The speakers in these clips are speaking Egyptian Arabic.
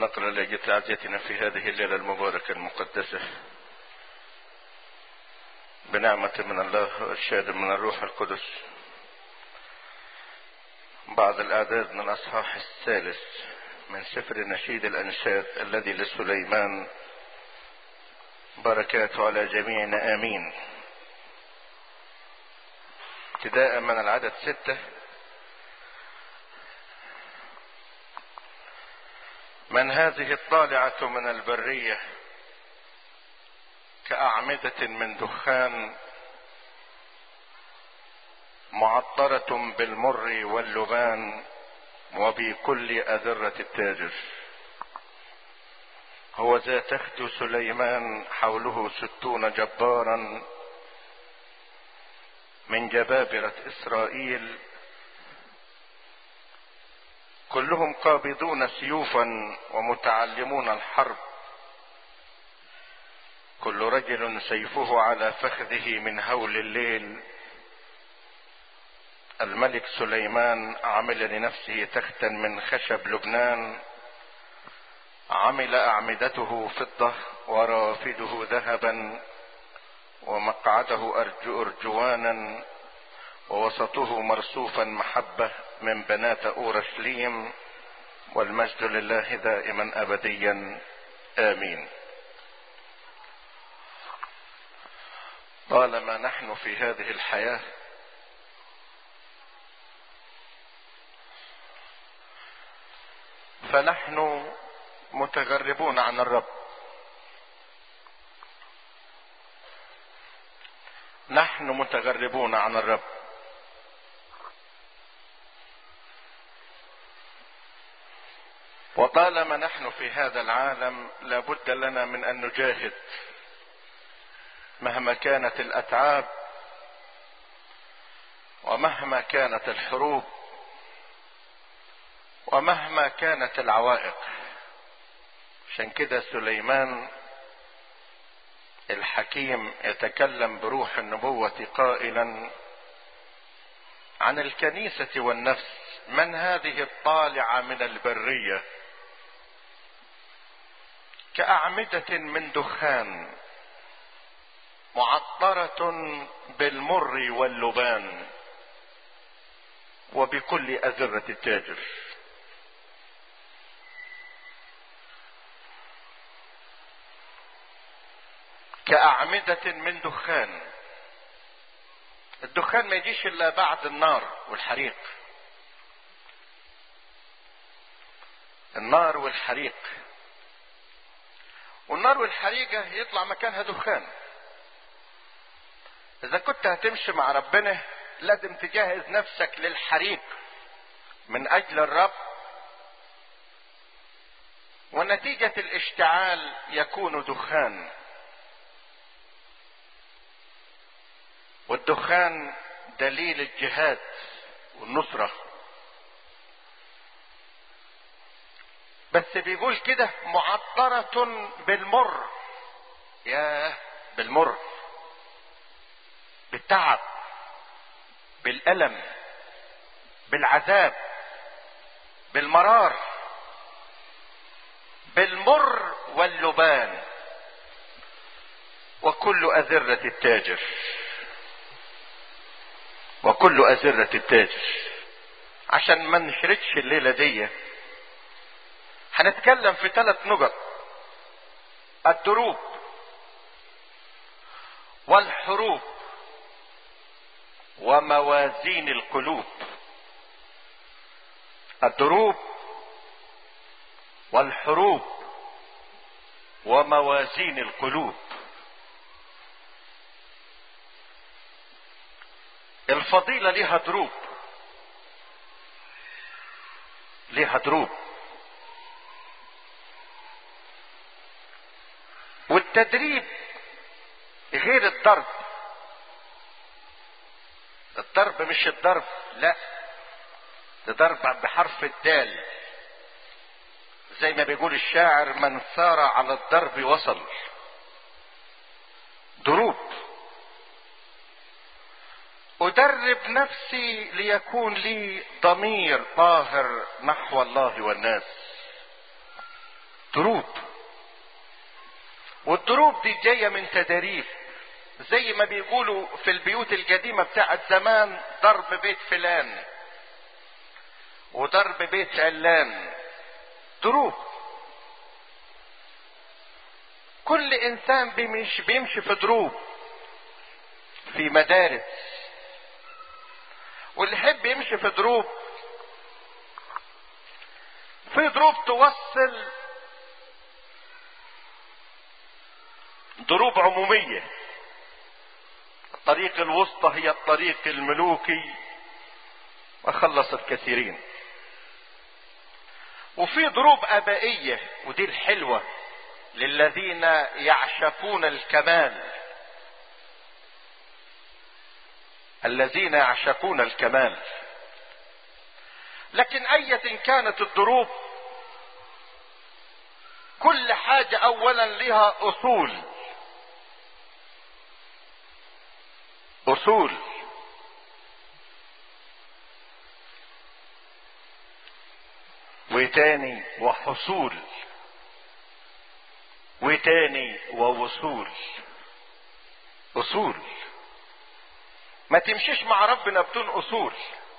نقرأ لأجل تعزيتنا في هذه الليلة المباركة المقدسة بنعمة من الله والشهد من الروح القدس بعض الأعداد من الأصحاح الثالث من سفر نشيد الأنشاد الذي لسليمان بركاته على جميعنا آمين ابتداء من العدد ستة من هذه الطالعة من البرية كأعمدة من دخان معطرة بالمر واللبان وبكل أذرة التاجر هو ذا تخت سليمان حوله ستون جبارا من جبابرة إسرائيل كلهم قابضون سيوفا ومتعلمون الحرب كل رجل سيفه على فخذه من هول الليل الملك سليمان عمل لنفسه تختا من خشب لبنان عمل اعمدته فضه ورافده ذهبا ومقعده أرجو ارجوانا ووسطه مرصوفا محبه من بنات اورشليم والمجد لله دائما ابديا امين طالما نحن في هذه الحياه فنحن متغربون عن الرب نحن متغربون عن الرب وطالما نحن في هذا العالم لابد لنا من ان نجاهد مهما كانت الاتعاب ومهما كانت الحروب ومهما كانت العوائق عشان كده سليمان الحكيم يتكلم بروح النبوة قائلا عن الكنيسة والنفس من هذه الطالعة من البرية كأعمدة من دخان معطرة بالمر واللبان وبكل أذرة التاجر كأعمدة من دخان الدخان ما يجيش إلا بعد النار والحريق النار والحريق والنار والحريقة يطلع مكانها دخان إذا كنت هتمشي مع ربنا لازم تجهز نفسك للحريق من أجل الرب ونتيجة الاشتعال يكون دخان والدخان دليل الجهاد والنصرة بس بيقول كده معطرة بالمر ياه بالمر بالتعب بالألم بالعذاب بالمرار بالمر واللبان وكل أذرة التاجر وكل أزرة التاجر عشان ما نشردش الليلة دي هنتكلم في ثلاث نقط الدروب والحروب وموازين القلوب الدروب والحروب وموازين القلوب الفضيلة ليها دروب ليها دروب والتدريب غير الضرب الضرب مش الضرب لا ده ضرب بحرف الدال زي ما بيقول الشاعر من سار على الضرب وصل دروب ادرب نفسي ليكون لي ضمير طاهر نحو الله والناس دروب والدروب دي جايه من تداريب زي ما بيقولوا في البيوت القديمه بتاعت زمان ضرب بيت فلان وضرب بيت علان دروب كل انسان بيمشي بيمشي في دروب في مدارس واللي يحب يمشي في دروب في دروب توصل دروب عمومية الطريق الوسطى هي الطريق الملوكي وخلص الكثيرين وفي دروب ابائية ودي الحلوة للذين يعشقون الكمال الذين يعشقون الكمال لكن اية كانت الدروب كل حاجة اولا لها اصول اصول وتاني وحصول وتاني ووصول اصول ما تمشيش مع ربنا بدون اصول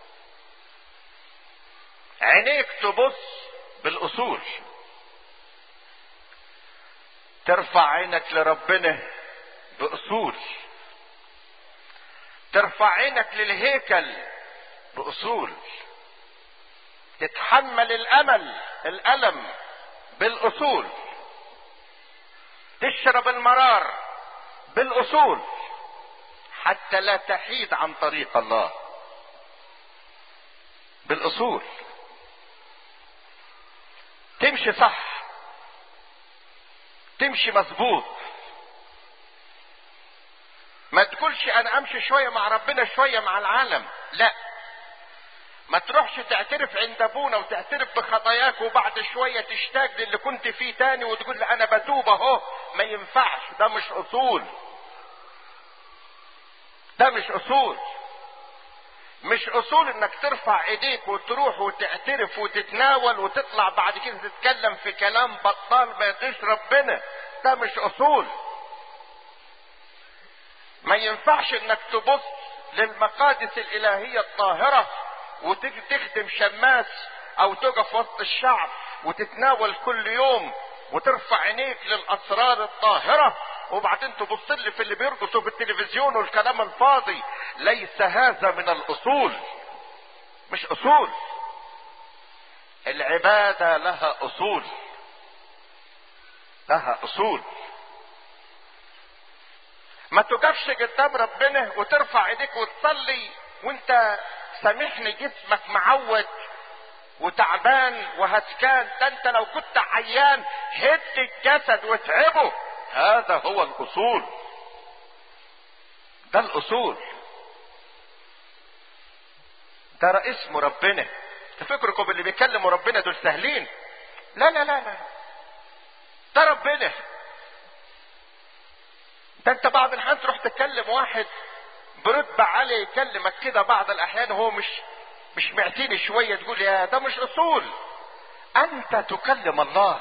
عينيك تبص بالاصول ترفع عينك لربنا باصول ترفع عينك للهيكل باصول تتحمل الامل الالم بالاصول تشرب المرار بالاصول حتى لا تحيد عن طريق الله بالاصول تمشي صح تمشي مظبوط ما تقولش انا امشي شويه مع ربنا شويه مع العالم لا ما تروحش تعترف عند ابونا وتعترف بخطاياك وبعد شويه تشتاق للي كنت فيه تاني وتقول لي انا بتوب اهو ما ينفعش ده مش اصول ده مش اصول مش اصول انك ترفع ايديك وتروح وتعترف وتتناول وتطلع بعد كده تتكلم في كلام بطال ما يرضيش ربنا ده مش اصول ما ينفعش انك تبص للمقادس الالهيه الطاهره وتيجي تخدم شماس او تقف وسط الشعب وتتناول كل يوم وترفع عينيك للاسرار الطاهره وبعدين تبص لي في اللي بيرقصوا في التلفزيون والكلام الفاضي ليس هذا من الاصول مش اصول العباده لها اصول لها اصول ما تقفش قدام ربنا وترفع ايديك وتصلي وانت سامحني جسمك معود وتعبان وهتكان ده انت لو كنت عيان هد الجسد واتعبه هذا هو الاصول ده الاصول ده رئيس ربنا تفكركم اللي بيكلموا ربنا دول سهلين لا لا لا لا ده ربنا ده انت بعض الاحيان تروح تكلم واحد برتبة عالية يكلمك كده بعض الاحيان هو مش مش معتني شوية تقول يا ده مش اصول انت تكلم الله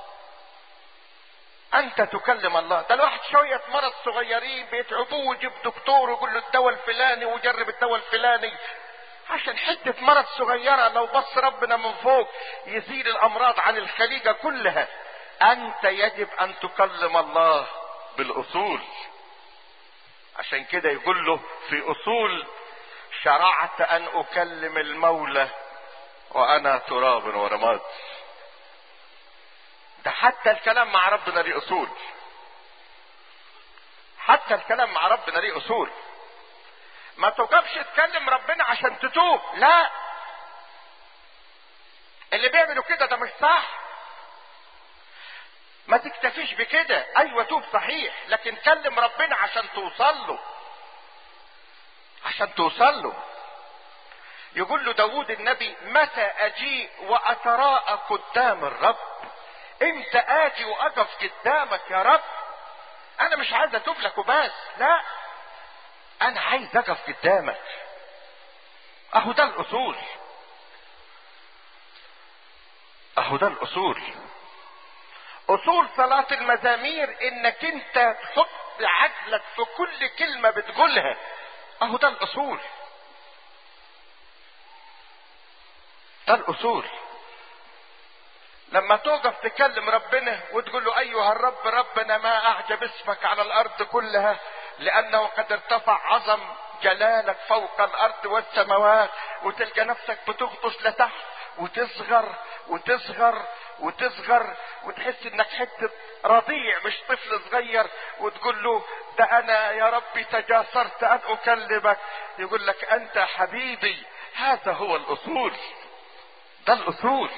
انت تكلم الله ده الواحد شوية مرض صغيرين بيتعبوه ويجيب دكتور ويقول له الدواء الفلاني وجرب الدواء الفلاني عشان حتة مرض صغيرة لو بص ربنا من فوق يزيل الامراض عن الخليقة كلها انت يجب ان تكلم الله بالاصول عشان كده يقول له في اصول شرعت ان اكلم المولى وانا تراب ورماد ده حتى الكلام مع ربنا ليه اصول حتى الكلام مع ربنا ليه اصول ما تقفش تكلم ربنا عشان تتوب لا اللي بيعملوا كده ده مش صح ما تكتفيش بكده ايوه توب صحيح لكن كلم ربنا عشان توصل له عشان توصل له يقول له داود النبي متى اجيء واتراءى قدام الرب امتى اجي واقف قدامك يا رب انا مش عايز اتوب لك وبس لا انا عايز اقف قدامك اهو ده الاصول اهو ده الاصول اصول صلاة المزامير انك انت تحط عقلك في كل كلمة بتقولها اهو ده الاصول ده الاصول لما توقف تكلم ربنا وتقول له ايها الرب ربنا ما اعجب اسمك على الارض كلها لانه قد ارتفع عظم جلالك فوق الارض والسماوات وتلقى نفسك بتغطس لتحت وتصغر وتصغر وتصغر وتحس انك حته رضيع مش طفل صغير وتقول له ده انا يا ربي تجاسرت ان اكلمك يقول لك انت حبيبي هذا هو الاصول ده الاصول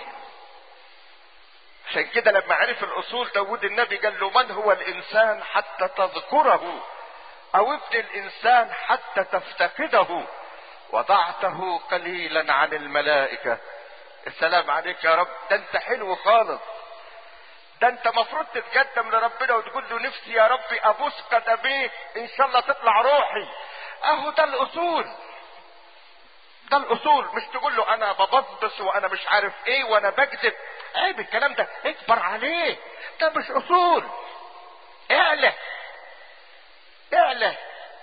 عشان كده لما عرف الاصول داود النبي قال له من هو الانسان حتى تذكره او ابن الانسان حتى تفتقده وضعته قليلا عن الملائكة السلام عليك يا رب ده انت حلو خالص ده انت مفروض تتقدم لربنا وتقول له نفسي يا ربي ابوس قدميك ان شاء الله تطلع روحي اهو ده الاصول ده الاصول مش تقول له انا ببصبص وانا مش عارف ايه وانا بكذب عيب الكلام ده اكبر عليه ده مش اصول اعلى اعلى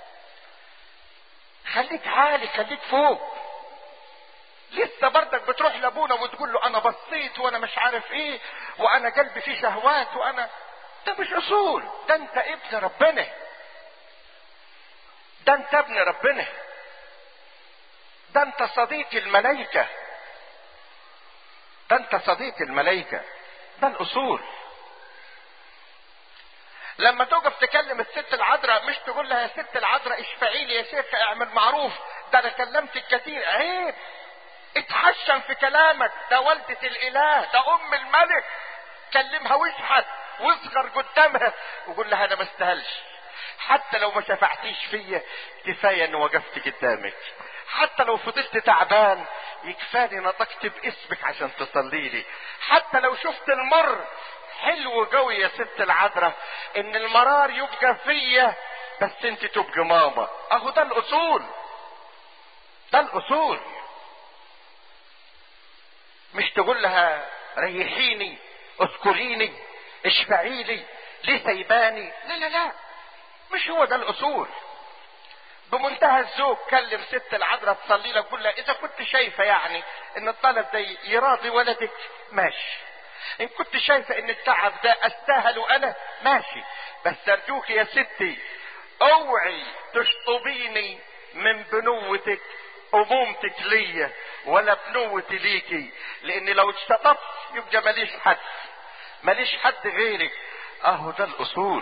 خليك عالي خليك فوق لسه برضك بتروح لابونا وتقول له انا بصيت وانا مش عارف ايه وانا قلبي فيه شهوات وانا ده مش اصول ده انت ابن ربنا ده انت ابن ربنا ده انت صديق الملائكة ده انت صديق الملائكة ده الاصول لما توقف تكلم الست العذراء مش تقول لها يا ست العذراء اشفعي لي يا شيخ اعمل معروف ده انا كلمتك كتير عيب اتحشم في كلامك ده والدة الاله ده ام الملك كلمها واشحت واصغر قدامها وقول لها انا ما استاهلش حتى لو ما شفعتيش فيا كفايه ان وقفت قدامك حتى لو فضلت تعبان يكفاني نطقت باسمك عشان تصلي لي حتى لو شفت المر حلو قوي يا ست العذراء ان المرار يبقى فيا بس انت تبقى ماما اهو ده الاصول ده الاصول مش تقول لها ريحيني اذكريني اشفعي لي ليه سيباني لا لا لا مش هو ده الاصول بمنتهى الذوق كلم ست العذراء تصلي لك قول لها اذا كنت شايفه يعني ان الطلب ده يراضي ولدك ماشي ان كنت شايفه ان التعب ده استاهله انا ماشي بس ارجوك يا ستي اوعي تشطبيني من بنوتك امومتك ليا ولا بنوتي ليكي لان لو اشتطبت يبقى ماليش حد ماليش حد غيرك اهو ده الاصول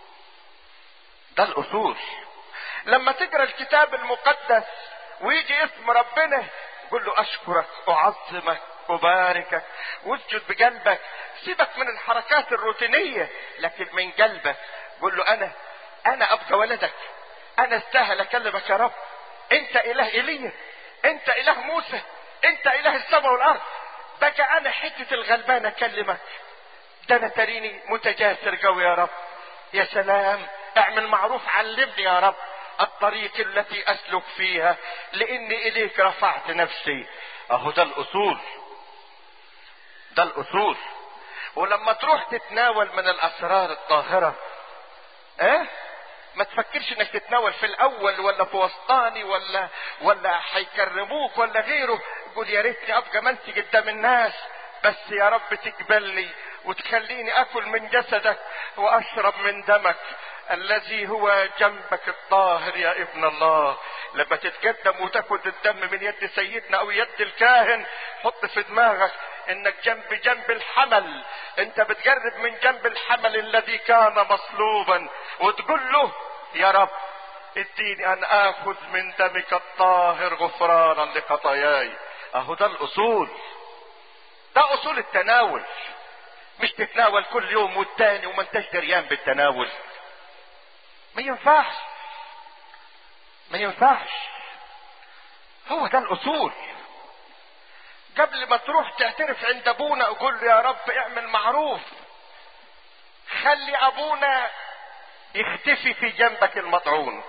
ده الاصول لما تقرا الكتاب المقدس ويجي اسم ربنا قول له اشكرك اعظمك اباركك واسجد بقلبك سيبك من الحركات الروتينيه لكن من قلبك قول له انا انا ابقى ولدك انا استاهل اكلمك يا رب انت اله ايليا انت اله موسى انت اله السماء والارض بقى انا حته الغلبان اكلمك ده انا تريني متجاسر قوي يا رب يا سلام اعمل معروف علمني يا رب الطريق التي اسلك فيها لاني اليك رفعت نفسي اهو ده الاصول ده الاصول ولما تروح تتناول من الاسرار الطاهرة اه ما تفكرش انك تتناول في الاول ولا في وسطاني ولا ولا هيكرموك ولا غيره قول يا ريتني ابقى منسي قدام الناس بس يا رب تقبلني وتخليني اكل من جسدك واشرب من دمك الذي هو جنبك الطاهر يا ابن الله لما تتقدم وتاخد الدم من يد سيدنا او يد الكاهن حط في دماغك انك جنب جنب الحمل انت بتقرب من جنب الحمل الذي كان مصلوبا وتقول له يا رب اديني ان اخذ من دمك الطاهر غفرانا لخطاياي اهو ده الاصول ده اصول التناول مش تتناول كل يوم والتاني وما انتش دريان بالتناول ما ينفعش ما ينفعش هو ده الاصول قبل ما تروح تعترف عند ابونا اقول له يا رب اعمل معروف خلي ابونا يختفي في جنبك المطعون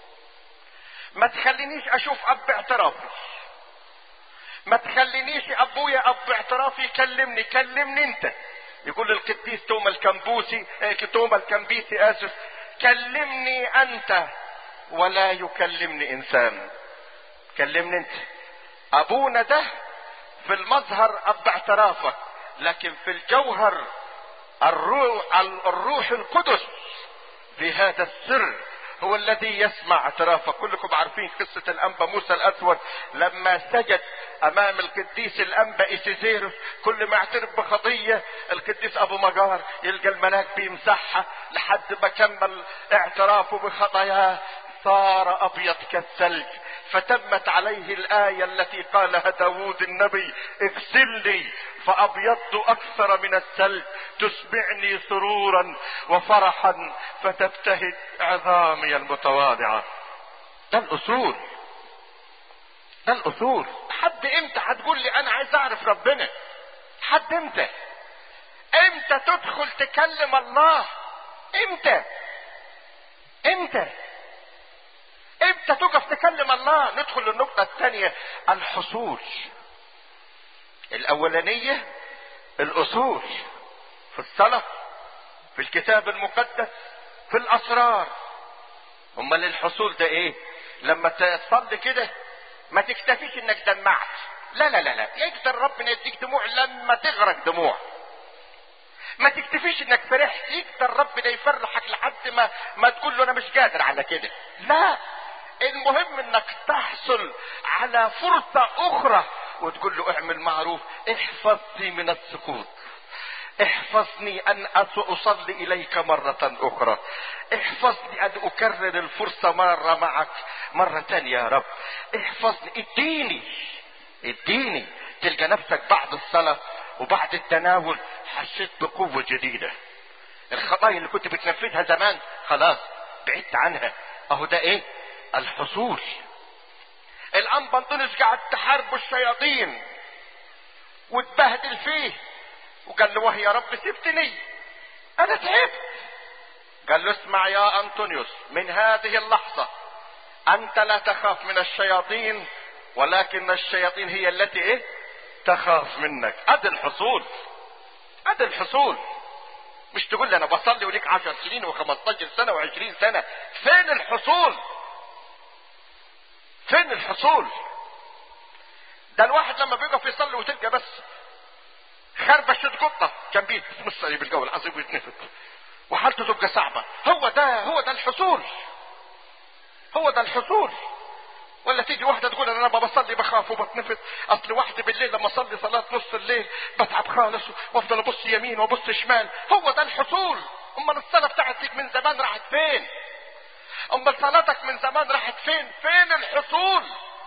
ما تخلينيش اشوف اب اعترافي ما تخلينيش ابويا اب اعترافي يكلمني كلمني انت يقول القديس توما الكمبوسي توما الكمبيسي اسف كلمني انت ولا يكلمني انسان كلمني انت ابونا ده في المظهر اب اعترافك لكن في الجوهر الروح, الروح القدس في هذا السر هو الذي يسمع اعترافك كلكم عارفين قصة الأنبا موسى الأسود لما سجد أمام القديس الأنبا إسيزيروس كل ما يعترف بخطية القديس أبو مجار يلقى الملاك بيمسحها لحد ما كمل اعترافه بخطاياه صار أبيض كالثلج فتمت عليه الآية التي قالها داود النبي اغسلني فأبيضت أكثر من الثلج تسمعني سرورا وفرحا فتبتهج عظامي المتواضعة ده الأصول ده الأصول حد امتى هتقول لي أنا عايز أعرف ربنا حد امتى امتى تدخل تكلم الله امتى امتى امتى تقف تكلم الله ندخل للنقطة الثانية الحصول الاولانية الاصول في الصلاة في الكتاب المقدس في الاسرار امال الحصول ده ايه لما تصلي كده ما تكتفيش انك دمعت لا لا لا لا يقدر ربنا يديك دموع لما تغرق دموع ما تكتفيش انك فرحت يقدر ربنا يفرحك لحد ما ما تقول له انا مش قادر على كده لا المهم انك تحصل على فرصة اخرى وتقول له اعمل معروف احفظني من السقوط احفظني ان اصلي اليك مرة اخرى احفظني ان اكرر الفرصة مرة معك مرة تانية يا رب احفظني اديني اديني تلقى نفسك بعد الصلاة وبعد التناول حسيت بقوة جديدة الخطايا اللي كنت بتنفذها زمان خلاص بعدت عنها اهو ده ايه الحصول الانبنطونس قاعد تحارب الشياطين وتبهدل فيه وقال له وهي يا رب سبتني انا تعبت قال له اسمع يا انطونيوس من هذه اللحظة انت لا تخاف من الشياطين ولكن الشياطين هي التي ايه تخاف منك ادي الحصول ادي الحصول مش تقول لي انا بصلي وليك عشر سنين وخمستاشر سنة وعشرين سنة فين الحصول فين الحصول ده الواحد لما بيقف يصلي وتلقى بس خربشت قطة جنبيه بص بالجو العظيم ويتنفض وحالته تبقى صعبة هو ده هو ده الحصول هو ده الحصول ولا تيجي واحدة تقول انا لما بصلي بخاف وبتنفض اصل واحدة بالليل لما اصلي صلاة نص الليل بتعب خالص وافضل ابص يمين وابص شمال هو ده الحصول امال الصلاة بتاعتك من زمان راحت فين امال صلاتك من زمان راحت فين فين الحصول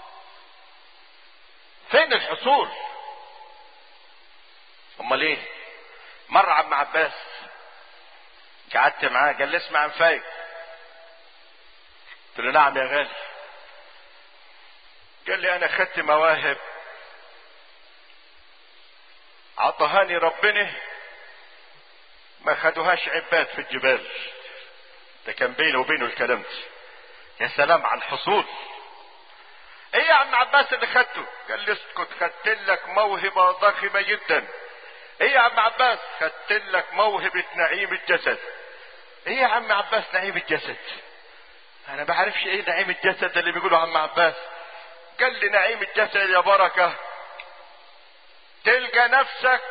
فين الحصول امال ايه مرة عم عباس قعدت معاه قال لي اسمع عن فايق قلت له نعم يا غالي قال لي انا خدت مواهب عطهاني ربنا ما خدوهاش عباد في الجبال ده كان بيني وبينه الكلام ده يا سلام على الحصول ايه يا عم عباس اللي خدته قال لي اسكت خدت لك موهبة ضخمة جدا ايه يا عم عباس خدت لك موهبة نعيم الجسد ايه يا عم عباس نعيم الجسد انا بعرفش ايه نعيم الجسد اللي بيقوله عم عباس قال لي نعيم الجسد يا بركة تلقى نفسك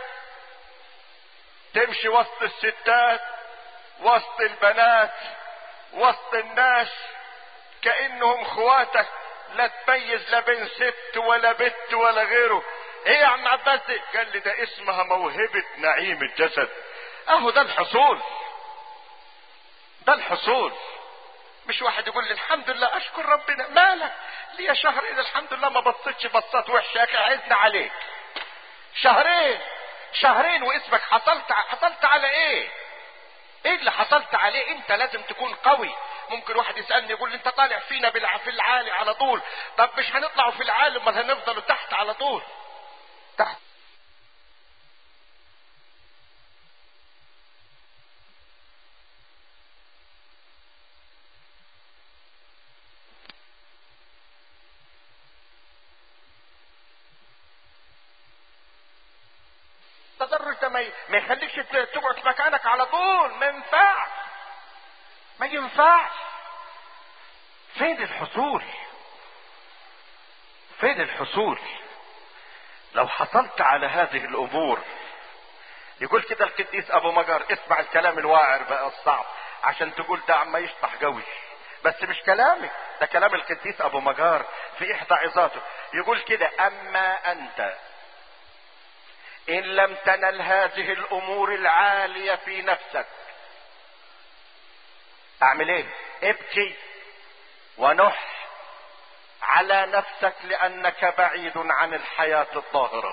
تمشي وسط الستات وسط البنات وسط الناس كأنهم اخواتك لا تميز لا بين ست ولا بنت ولا غيره ايه يا عم عباس دي قال لي ده اسمها موهبة نعيم الجسد اهو ده الحصول ده الحصول مش واحد يقول لي الحمد لله اشكر ربنا مالك ليا شهرين الحمد لله ما بصيتش بصات وحشه يا اخي عزنا عليك شهرين شهرين واسمك حصلت حصلت على ايه ايه اللي حصلت عليه انت لازم تكون قوي ممكن واحد يسالني يقول لي انت طالع فينا بالع... في العالي على طول طب مش هنطلعوا في العالي امال هنفضلوا تحت على طول تحت تدرج ده ما ما يخليكش تقعد في مكانك على طول ما ينفعش ما ينفعش فين الحصول فين الحصول لو حصلت على هذه الامور يقول كده القديس ابو مجر اسمع الكلام الواعر بقى الصعب عشان تقول ده عما يشطح قوي بس مش كلامي ده كلام القديس ابو مجار في احدى عظاته يقول كده اما انت ان لم تنل هذه الامور العالية في نفسك اعمل ايه ابكي ونح على نفسك لانك بعيد عن الحياة الطاهرة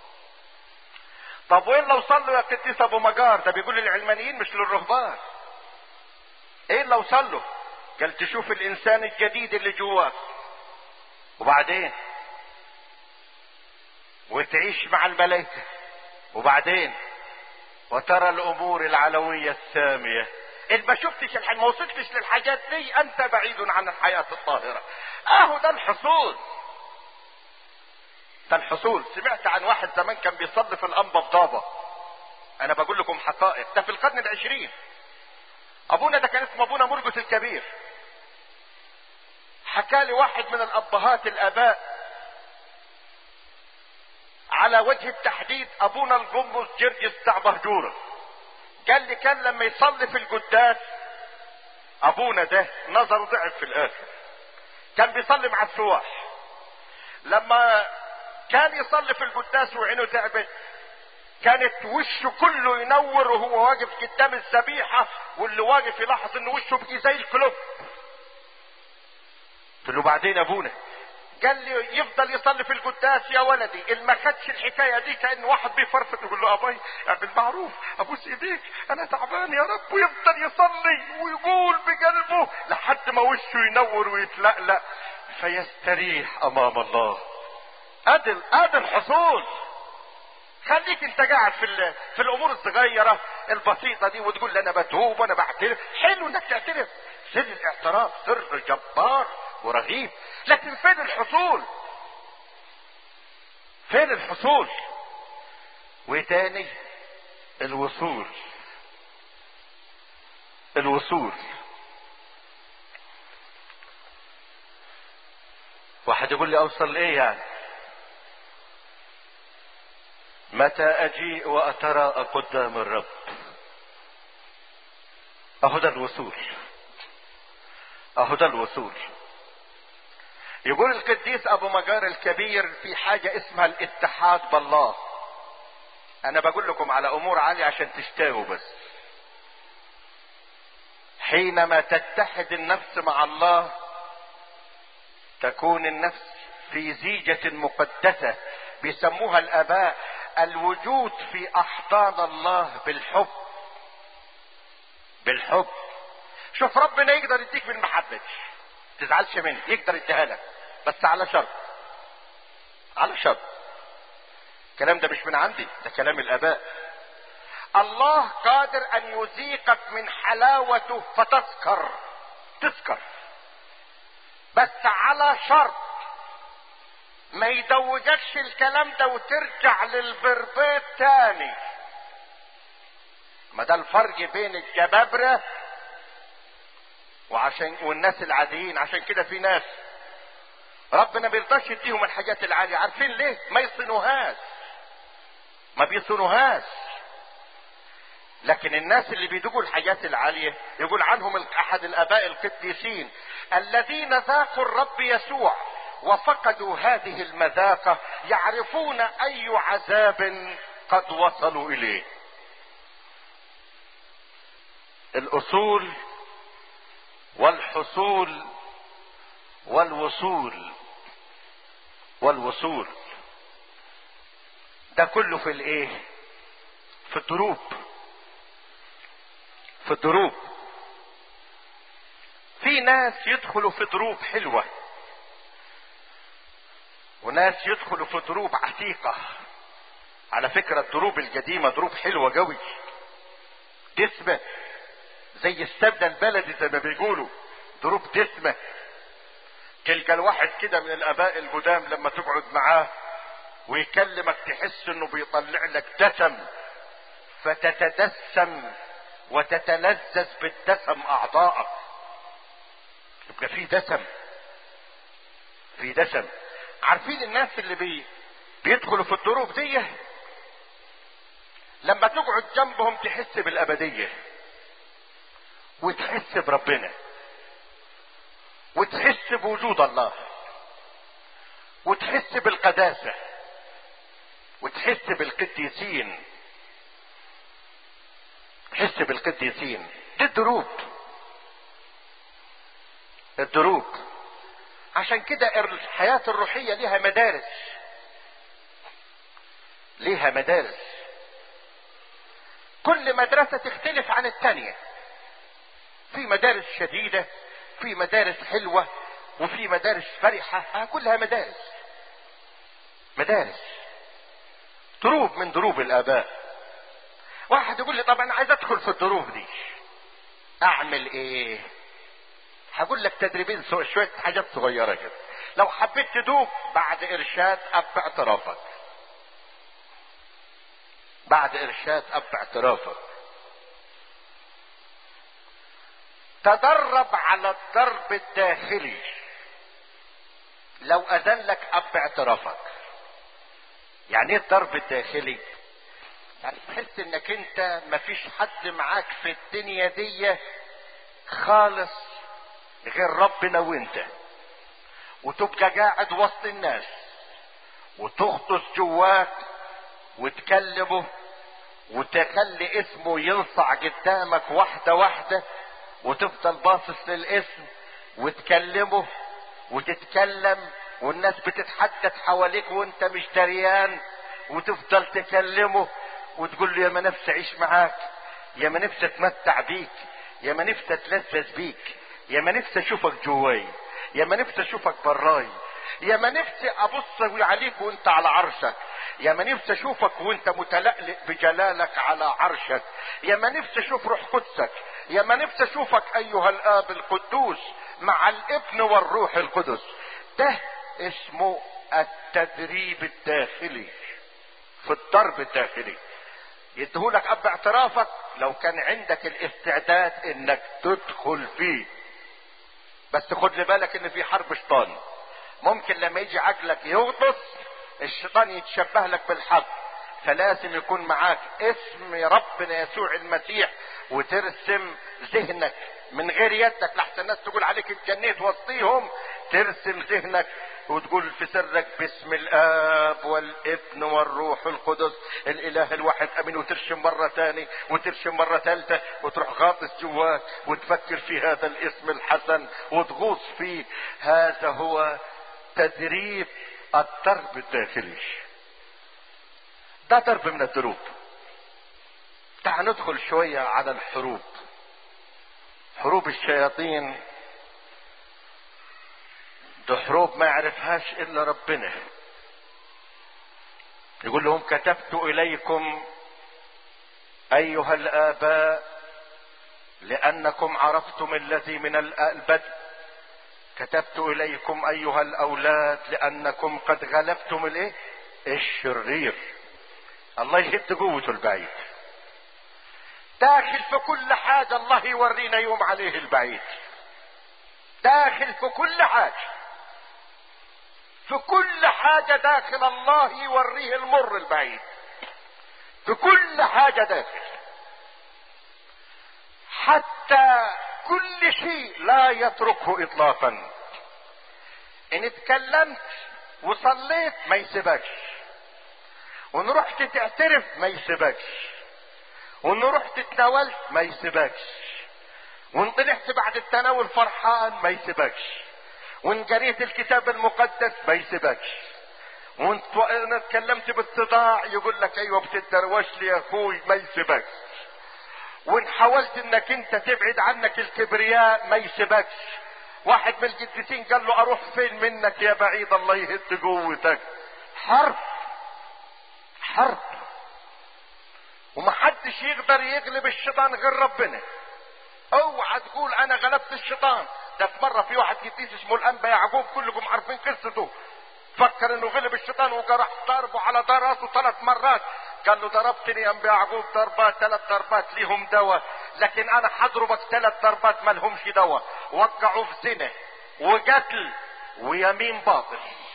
طب وين لو صلوا يا قديس ابو مجار ده بيقول للعلمانيين مش للرهبان ايه لو صلوا قال تشوف الانسان الجديد اللي جواك وبعدين وتعيش مع الملائكة وبعدين وترى الامور العلوية السامية ان ما شفتش الحاجة ما وصلتش للحاجات دي انت بعيد عن الحياة الطاهرة اهو ده الحصول ده الحصول سمعت عن واحد زمان كان بيصلي في الانبا الضابة انا بقول لكم حقائق ده في القرن العشرين ابونا ده كان اسمه ابونا مرقس الكبير حكى لي واحد من الابهات الاباء على وجه التحديد ابونا الجمرس جرجس بتاع بهجوره قال لي كان لما يصلي في القداس ابونا ده نظره ضعف في الاخر كان بيصلي مع السواح لما كان يصلي في القداس وعينه تعبت كانت وشه كله ينور وهو واقف قدام الذبيحه واللي واقف يلاحظ ان وشه بقي زي الكلوب قلت له بعدين ابونا قال لي يفضل يصلي في القداس يا ولدي اللي ما خدش الحكايه دي كان واحد بيفرفط يقول له ابوي اعمل معروف ابوس ايديك انا تعبان يا رب ويفضل يصلي ويقول بقلبه لحد ما وشه ينور ويتلألأ فيستريح امام الله ادي ادي الحصول خليك انت قاعد في في الامور الصغيره البسيطه دي وتقول انا بتوب وانا بعترف حلو انك تعترف سر الاعتراف سر جبار ورهيب لكن فين الحصول فين الحصول وتاني الوصول الوصول واحد يقول لي اوصل لايه يعني متى اجيء واتراءى قدام الرب اهو ده الوصول اهو ده الوصول يقول القديس ابو مجار الكبير في حاجة اسمها الاتحاد بالله انا بقول لكم على امور عالية عشان تشتاهوا بس حينما تتحد النفس مع الله تكون النفس في زيجة مقدسة بيسموها الاباء الوجود في احضان الله بالحب بالحب شوف ربنا يقدر يديك بالمحبة تزعلش منه يقدر يديها لك بس على شرط على شرط الكلام ده مش من عندي ده كلام الاباء الله قادر ان يذيقك من حلاوته فتسكر تسكر بس على شرط ما يدوجكش الكلام ده وترجع للبربيت تاني ما ده الفرق بين الجبابرة وعشان والناس العاديين عشان كده في ناس ربنا بيرضاش يديهم الحاجات العالية عارفين ليه ما يصنوهاش ما بيصنوهاش لكن الناس اللي بيدوقوا الحاجات العالية يقول عنهم احد الاباء القديسين الذين ذاقوا الرب يسوع وفقدوا هذه المذاقة يعرفون اي عذاب قد وصلوا اليه الاصول والحصول والوصول والوصول ده كله في الايه في الدروب في الدروب في ناس يدخلوا في دروب حلوة وناس يدخلوا في دروب عتيقة على فكرة الدروب القديمة دروب حلوة قوي دسمة زي السمنة البلدي زي ما بيقولوا دروب دسمة تلقى الواحد كده من الاباء القدام لما تقعد معاه ويكلمك تحس انه بيطلع لك دسم فتتدسم وتتلذذ بالدسم اعضائك يبقى في دسم في دسم عارفين الناس اللي بي بيدخلوا في الدروب دي لما تقعد جنبهم تحس بالابديه وتحس بربنا وتحس بوجود الله وتحس بالقداسه وتحس بالقديسين تحس بالقديسين دي الدروب الدروب عشان كده الحياة الروحية ليها مدارس ليها مدارس كل مدرسة تختلف عن التانية في مدارس شديدة في مدارس حلوة وفي مدارس فرحة كلها مدارس مدارس دروب من دروب الآباء واحد يقول لي طب أنا عايز أدخل في الدروب دي أعمل إيه؟ هقول لك تدريبين شوية حاجات صغيرة كده لو حبيت تدوب بعد إرشاد أب اعترافك بعد إرشاد أب اعترافك تدرب على الضرب الداخلي لو أذن لك أب اعترافك يعني ايه الضرب الداخلي يعني تحس انك انت مفيش حد معاك في الدنيا دي خالص غير ربنا وانت وتبقى قاعد وسط الناس وتغطس جواك وتكلمه وتخلي اسمه ينصع قدامك واحدة واحدة وتفضل باصص للاسم وتكلمه وتتكلم والناس بتتحدث حواليك وانت مش دريان وتفضل تكلمه وتقول له يا ما نفسي اعيش معاك يا ما نفسي اتمتع بيك يا ما نفسي اتلذذ بيك يا ما نفسي اشوفك جواي يا ما نفسي اشوفك براي يا ما نفسي ابص عليك وانت على عرشك يا ما نفسي اشوفك وانت متلألئ بجلالك على عرشك يا ما نفسي اشوف روح قدسك يا ما نفسي اشوفك ايها الاب القدوس مع الابن والروح القدس ده اسمه التدريب الداخلي في الضرب الداخلي يديهولك اب اعترافك لو كان عندك الاستعداد انك تدخل فيه بس خد لي بالك ان في حرب شيطان ممكن لما يجي عقلك يغطس الشيطان يتشبه لك بالحق فلازم يكون معاك اسم ربنا يسوع المسيح وترسم ذهنك من غير يدك لحتى الناس تقول عليك اتجنيت وسطيهم ترسم ذهنك وتقول في سرك باسم الاب والابن والروح القدس الاله الواحد امين وترشم مره تاني وترشم مره ثالثه وتروح غاطس جواك وتفكر في هذا الاسم الحسن وتغوص فيه هذا هو تدريب الضرب الداخلي ده ضرب من الدروب تعال ندخل شوية على الحروب حروب الشياطين ده حروب ما يعرفهاش الا ربنا يقول لهم كتبت اليكم ايها الاباء لانكم عرفتم الذي من البدء كتبت اليكم ايها الاولاد لانكم قد غلبتم الايه الشرير الله يهد قوته البعيد داخل في كل حاجة الله يورينا يوم عليه البعيد داخل في كل حاجة في كل حاجة داخل الله يوريه المر البعيد في كل حاجة داخل حتى كل شيء لا يتركه اطلاقا ان اتكلمت وصليت ما يسيبكش وان رحت تعترف ما يسيبكش وان رحت اتناولت ما يسيبكش وان طلعت بعد التناول فرحان ما يسيبكش وان قريت الكتاب المقدس ما يسيبكش وان انا اتكلمت بالتضاع يقول لك ايوه بتدروش لي يا اخوي ما يسيبكش وان حاولت انك انت تبعد عنك الكبرياء ما يسيبكش واحد من القديسين قال له اروح فين منك يا بعيد الله يهد قوتك حرب حرب ومحدش يقدر يغلب الشيطان غير ربنا اوعى تقول انا غلبت الشيطان ده في مره في واحد قديس اسمه الانبا يعقوب كلكم عارفين قصته فكر انه غلب الشيطان وجرح ضربه على راسه ثلاث مرات قال له ضربتني يا ام يعقوب ضربات ثلاث ضربات ليهم دواء لكن انا حضربك ثلاث ضربات ما لهمش دواء وقعوا في زنا وقتل ويمين باطل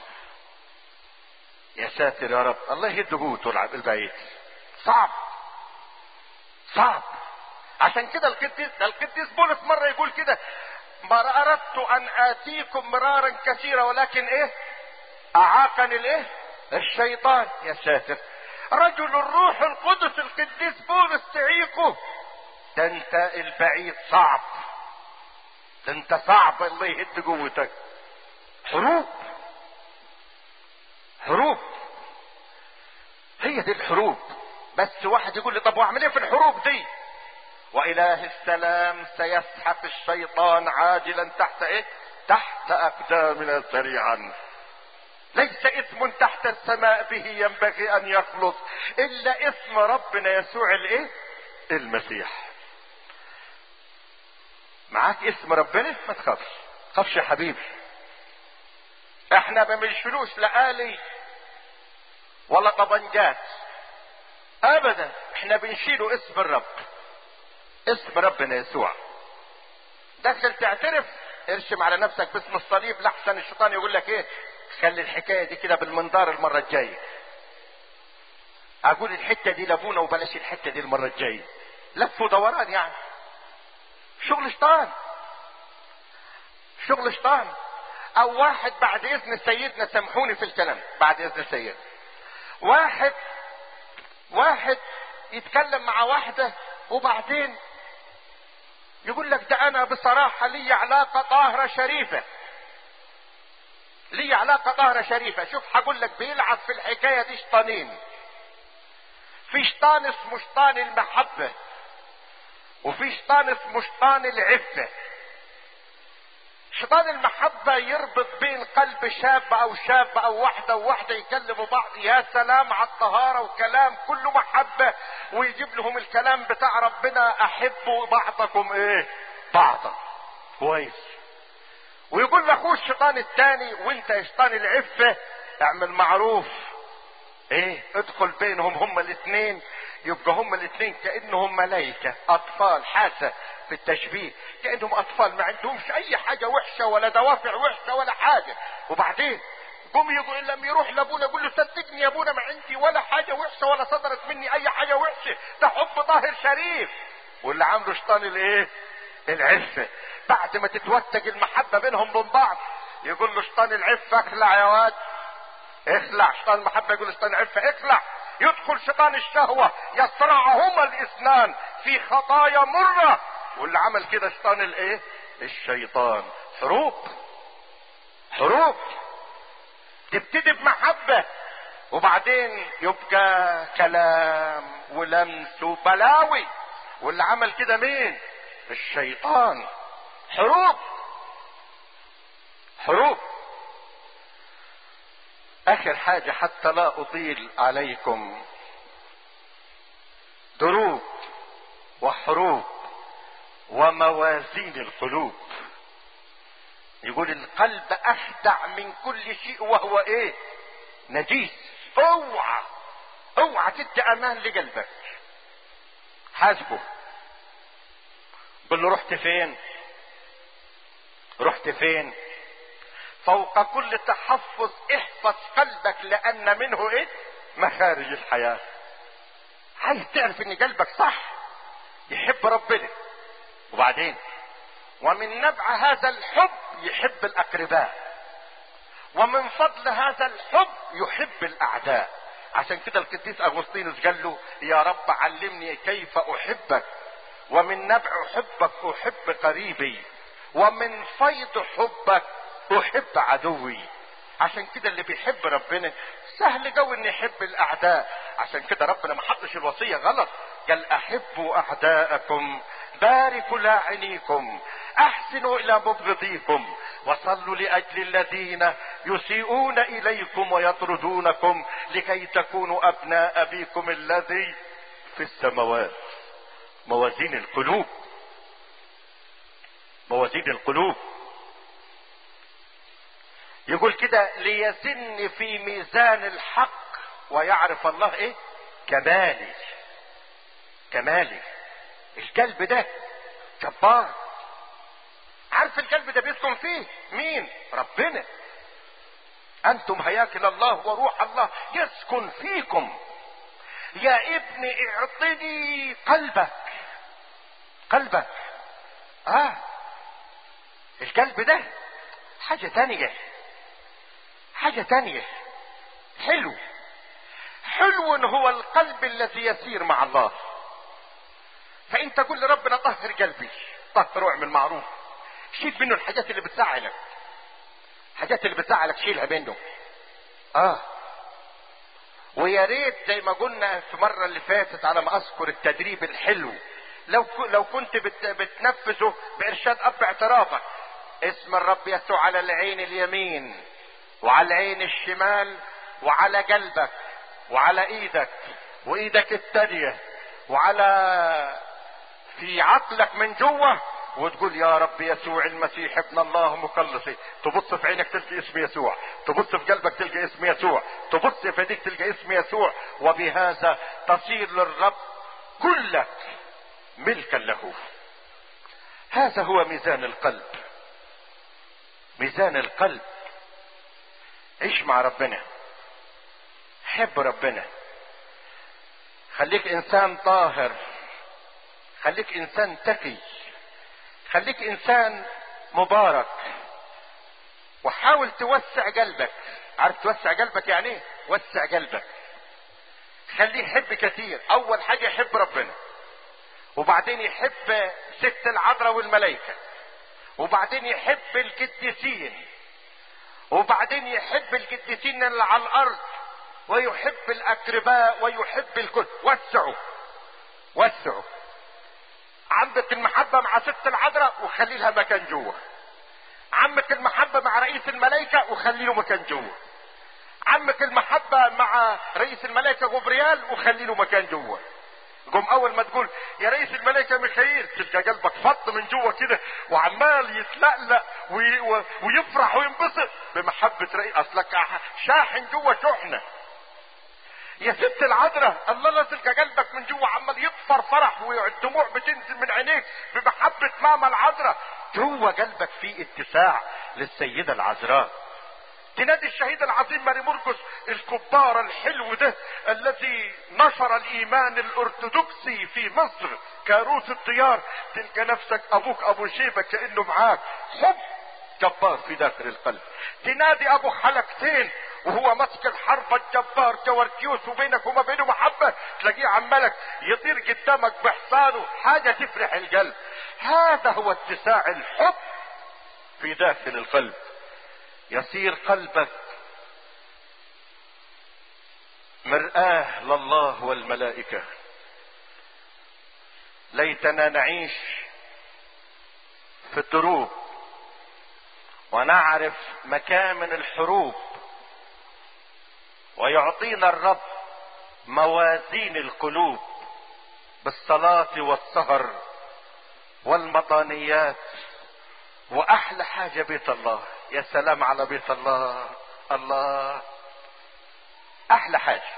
يا ساتر يا رب الله يهد قوته البعيد صعب صعب عشان كده القديس القديس بولس مره يقول كده ما اردت ان اتيكم مرارا كثيرا ولكن ايه اعاقني الايه الشيطان يا ساتر رجل الروح القدس القديس بولس تعيقه ده انت البعيد صعب ده انت صعب الله يهد قوتك حروب حروب هي دي الحروب بس واحد يقول لي طب واعمل ايه في الحروب دي واله السلام سيسحق الشيطان عاجلا تحت ايه تحت اقدامنا سريعا ليس اسم تحت السماء به ينبغي ان يخلص الا اسم ربنا يسوع الايه المسيح معاك اسم ربنا ما تخافش تخافش يا حبيبي احنا ما بنشيلوش لا آلي ولا طبنجات ابدا احنا بنشيله اسم الرب اسم ربنا يسوع داخل تعترف ارشم على نفسك باسم الصليب لحسن الشيطان يقول لك ايه خلي الحكايه دي كده بالمنظار المره الجايه اقول الحته دي لابونا وبلاش الحته دي المره الجايه لف ودوران يعني شغل شيطان شغل شيطان او واحد بعد اذن سيدنا سامحوني في الكلام بعد اذن سيدنا واحد واحد يتكلم مع واحدة وبعدين يقول لك ده انا بصراحة لي علاقة طاهرة شريفة لي علاقة طاهرة شريفة شوف هقول لك بيلعب في الحكاية دي شيطانين في شيطان اسمه شيطان المحبة وفي شيطان اسمه شيطان العفة شيطان المحبة يربط بين قلب شاب او شاب او واحدة وواحدة يكلموا بعض يا سلام على الطهارة وكلام كله محبة ويجيب لهم الكلام بتاع ربنا احبوا بعضكم ايه بعضا كويس ويقول لاخوه الشيطان الثاني وانت يا شيطان العفة اعمل معروف ايه ادخل بينهم هما الاثنين يبقى هما الاثنين كانهم ملائكة اطفال حاسة في التشبيه كانهم اطفال ما عندهمش اي حاجة وحشة ولا دوافع وحشة ولا حاجة وبعدين قوم يقول لما يروح لابونا يقول له صدقني يا ابونا ما عندي ولا حاجة وحشة ولا صدرت مني اي حاجة وحشة ده حب طاهر شريف واللي عامله شيطان الايه العفة بعد ما تتوتج المحبة بينهم وبين بعض يقول له شيطان العفة اخلع يا واد اخلع شيطان المحبة يقول شيطان العفة اخلع يدخل شيطان الشهوة يصرعهما الاثنان في خطايا مرة واللي عمل كده شيطان الايه الشيطان حروب حروب تبتدي بمحبة وبعدين يبقى كلام ولمس وبلاوي واللي عمل كده مين الشيطان حروب حروب اخر حاجة حتى لا اطيل عليكم دروب وحروب وموازين القلوب يقول القلب اخدع من كل شيء وهو ايه نجيس اوعى اوعى تدي امان لقلبك حاسبه قل له رحت فين رحت فين فوق كل تحفظ احفظ قلبك لان منه ايه مخارج الحياة عايز تعرف ان قلبك صح يحب ربنا وبعدين ومن نبع هذا الحب يحب الاقرباء ومن فضل هذا الحب يحب الاعداء عشان كده القديس اغسطينوس قال له يا رب علمني كيف احبك ومن نبع حبك احب قريبي ومن فيض حبك احب عدوي عشان كده اللي بيحب ربنا سهل قوي ان يحب الاعداء عشان كده ربنا ما حطش الوصيه غلط قال احبوا اعداءكم باركوا لاعنيكم احسنوا الى مبغضيكم وصلوا لاجل الذين يسيئون اليكم ويطردونكم لكي تكونوا ابناء ابيكم الذي في السماوات موازين القلوب موازين القلوب يقول كده ليزن في ميزان الحق ويعرف الله ايه كمالي كمالي القلب ده جبار عارف القلب ده بيسكن فيه مين ربنا انتم هياكل الله وروح الله يسكن فيكم يا ابني اعطني قلبك قلبك اه القلب ده حاجة تانية حاجة تانية حلو حلو هو القلب الذي يسير مع الله فانت قل لربنا طهر قلبي طهر واعمل معروف شيل منه الحاجات اللي بتزعلك الحاجات اللي بتزعلك شيلها منه اه ويا ريت زي ما قلنا في المره اللي فاتت على ما اذكر التدريب الحلو لو لو كنت بت بتنفذه بارشاد اب اعترافك اسم الرب يسوع على العين اليمين وعلى العين الشمال وعلى قلبك وعلى ايدك وايدك التانية وعلى في عقلك من جوه وتقول يا رب يسوع المسيح ابن الله مخلصي تبص في عينك تلقى اسم يسوع تبص في قلبك تلقى اسم يسوع تبص في يديك تلقى اسم يسوع وبهذا تصير للرب كلك ملكا له هذا هو ميزان القلب ميزان القلب عيش مع ربنا حب ربنا خليك انسان طاهر خليك انسان تقي خليك انسان مبارك وحاول توسع قلبك عارف توسع قلبك يعني ايه وسع قلبك خليه يحب كثير اول حاجة يحب ربنا وبعدين يحب ست العذراء والملائكة وبعدين يحب القديسين وبعدين يحب القديسين اللي على الارض ويحب الاقرباء ويحب الكل وسعوا وسعوا عندك المحبة مع ست العذراء وخلي لها مكان جوه عمك المحبة مع رئيس الملائكة وخلي له مكان جوه عمك المحبة مع رئيس الملائكة غبريال وخلي له مكان جوه قوم اول ما تقول يا رئيس الملائكة ميخائيل تلقى قلبك فض من جوه كده وعمال يتلألأ وي... و... ويفرح وينبسط بمحبة رئيس اصلك شاحن جوه شحنة يا ست العذراء الله لا تلقى قلبك من جوه عمال يطفر فرح والدموع بتنزل من عينيك بمحبة ماما العذراء جوه قلبك في اتساع للسيدة العذراء تنادي الشهيد العظيم ماري مرقس الكبار الحلو ده الذي نشر الايمان الارثوذكسي في مصر كاروس الديار تلقى نفسك ابوك ابو شيبه كانه معاك حب جبار في داخل القلب تنادي ابو حلقتين وهو ماسك الحرب الجبار جورجيوس وبينك وما بينه محبة تلاقيه عمالك يطير قدامك بحصانه حاجة تفرح القلب هذا هو اتساع الحب في داخل القلب يصير قلبك مرآة لله والملائكة ليتنا نعيش في الدروب ونعرف مكامن الحروب ويعطينا الرب موازين القلوب بالصلاة والسهر والمطانيات واحلى حاجة بيت الله يا سلام على بيت الله الله احلى حاجة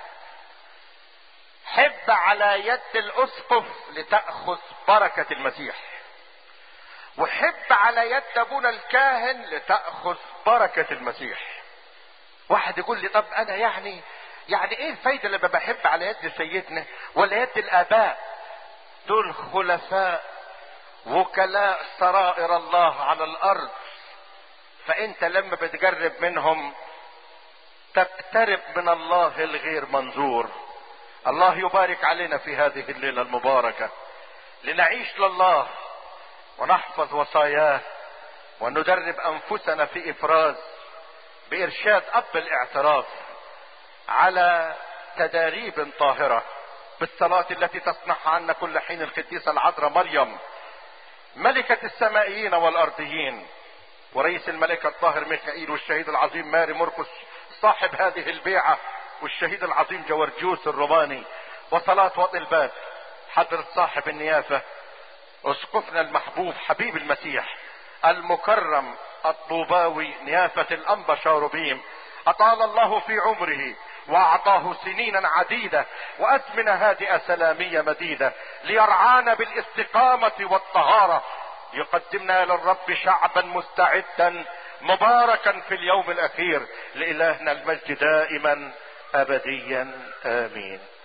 حب على يد الاسقف لتأخذ بركة المسيح وحب على يد ابونا الكاهن لتأخذ بركة المسيح واحد يقول لي طب انا يعني يعني ايه الفايدة لما بحب على يد سيدنا ولا يد الاباء دول خلفاء وكلاء سرائر الله على الارض فانت لما بتجرب منهم تقترب من الله الغير منظور الله يبارك علينا في هذه الليله المباركه لنعيش لله ونحفظ وصاياه وندرب انفسنا في افراز بارشاد اب الاعتراف على تداريب طاهره بالصلاه التي تصنعها عنا كل حين القديسه العذراء مريم ملكة السمائيين والأرضيين ورئيس الملائكة الطاهر ميخائيل والشهيد العظيم ماري مرقس صاحب هذه البيعة والشهيد العظيم جورجيوس الروماني وصلاة وطلبات حضرة صاحب النيافة اسقفنا المحبوب حبيب المسيح المكرم الطوباوي نيافة الأنبا شاروبيم أطال الله في عمره واعطاه سنينا عديدة وازمنة هادئة سلامية مديدة ليرعانا بالاستقامة والطهارة يقدمنا للرب شعبا مستعدا مباركا في اليوم الاخير لالهنا المجد دائما ابديا امين